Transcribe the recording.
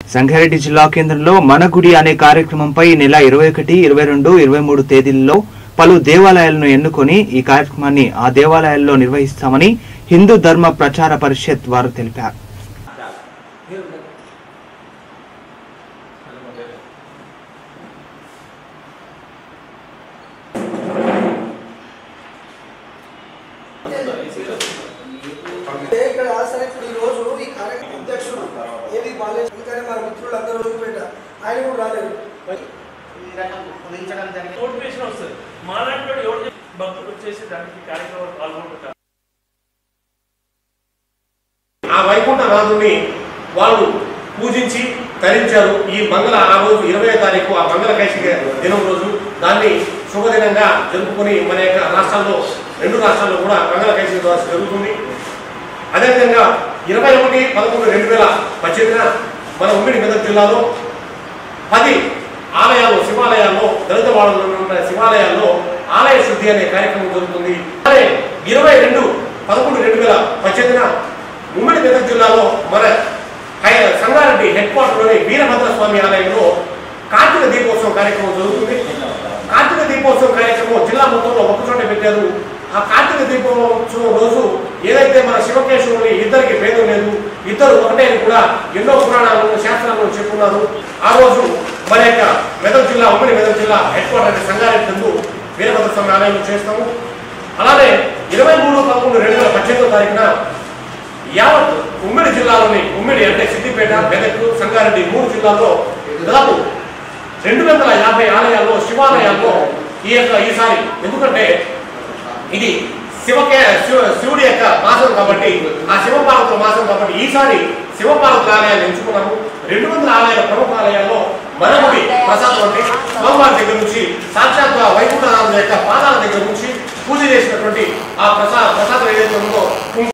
సంగారెడ్డి జిల్లా కేంద్రంలో మన గుడి అనే కార్యక్రమంపై ఈ నెల ఇరవై ఒకటి ఇరవై రెండు ఇరవై మూడు తేదీల్లో పలు దేవాలయాలను ఎన్నుకొని ఈ కార్యక్రమాన్ని ఆ దేవాలయాల్లో నిర్వహిస్తామని హిందూ ధర్మ ప్రచార పరిషత్ వారు తెలిపారు అంటే ఇక్కడ సరే ఇప్పుడు ఈ రోజు ఈ కార్యక్రమం అధ్యక్షుడు ఏది బాలేదు అందుకని మన మిత్రులు అందరూ రోజు పెట్ట ఆయన కూడా రాలేదు మోటివేషన్ వస్తుంది మాలాంటి వాడు ఎవరు భక్తులు వచ్చేసి దానికి కార్యక్రమాలు పాల్గొంటుంటారు ఆ వైకుంఠనాథుని వాళ్ళు పూజించి తరించారు ఈ మంగళ ఆ రోజు ఇరవై తారీఖు ఆ మంగళ కైశిక దినం రోజు దాన్ని శుభదినంగా జరుపుకొని మన యొక్క రాష్ట్రాల్లో రెండు రాష్ట్రాల్లో కూడా మంగళ కైశిక దివస్ జరుగుతుంది అదేవిధంగా ఇరవై ఒకటి పదకొండు రెండు వేల పద్దెనిమిదిన మన ఉమ్మడి మెదక్ జిల్లాలో పది ఆలయాల్లో శివాలయాల్లో దళిత వాడలో ఉన్న శివాలయాల్లో ఆలయ శుద్ధి అనే కార్యక్రమం జరుగుతుంది అలాగే ఇరవై రెండు పదకొండు రెండు వేల పద్దెనిమిదిన ఉమ్మడి మెదక్ జిల్లాలో మన హై- సంగారెడ్డి హెడ్ క్వార్టర్లోని వీరభద్ర స్వామి ఆలయంలో కార్తీక దీపోత్సవం కార్యక్రమం జరుగుతుంది కార్తీక దీపోత్సవం కార్యక్రమం జిల్లా మొత్తంలో ఒక చోట పెట్టారు ఆ కార్తీక దీపోత్సవం రోజు ఏదైతే మన శివకేశవుని ఇద్దరికి భేదం లేదు ఇద్దరు ఒకటే అని కూడా ఎన్నో పురాణాలను శాస్త్రాలను చెప్పున్నారు ఆ రోజు మన యొక్క మెదక్ జిల్లా ఉమ్మడి మెదక్ జిల్లా హెడ్ క్వార్టర్ సంగారెడ్డి నందు వీరభద్ర స్వామి ఆలయంలో చేస్తాము అలానే ఇరవై మూడు పదకొండు రెండు వేల పద్దెనిమిదో తారీఖున యావత్ ఉమ్మడి జిల్లాలోని ఉమ్మడి అంటే సిద్దిపేట మెదక్ సంగారెడ్డి మూడు జిల్లాల్లో దాదాపు రెండు వందల యాభై ఆలయాల్లో శివాలయాల్లో ఈ యొక్క ఈసారి ఎందుకంటే ఇది శివకే శివ శివుడి యొక్క మాసం కాబట్టి ఆ శివపార్వతుల మాసం కాబట్టి ఈసారి శివపార్వతుల ఆలయాలు ఎంచుకున్నాము రెండు వందల ఆలయాల ప్రముఖ ఆలయాల్లో మనముడి ప్రసాదం అంటే స్వామివారి దగ్గర నుంచి సాక్షాత్ వైకుంఠనాథుల యొక్క పాదాల దగ్గర నుంచి పూజ చేసినటువంటి ఆ ప్రసాద ప్రసాదం ఏదైతే ఉందో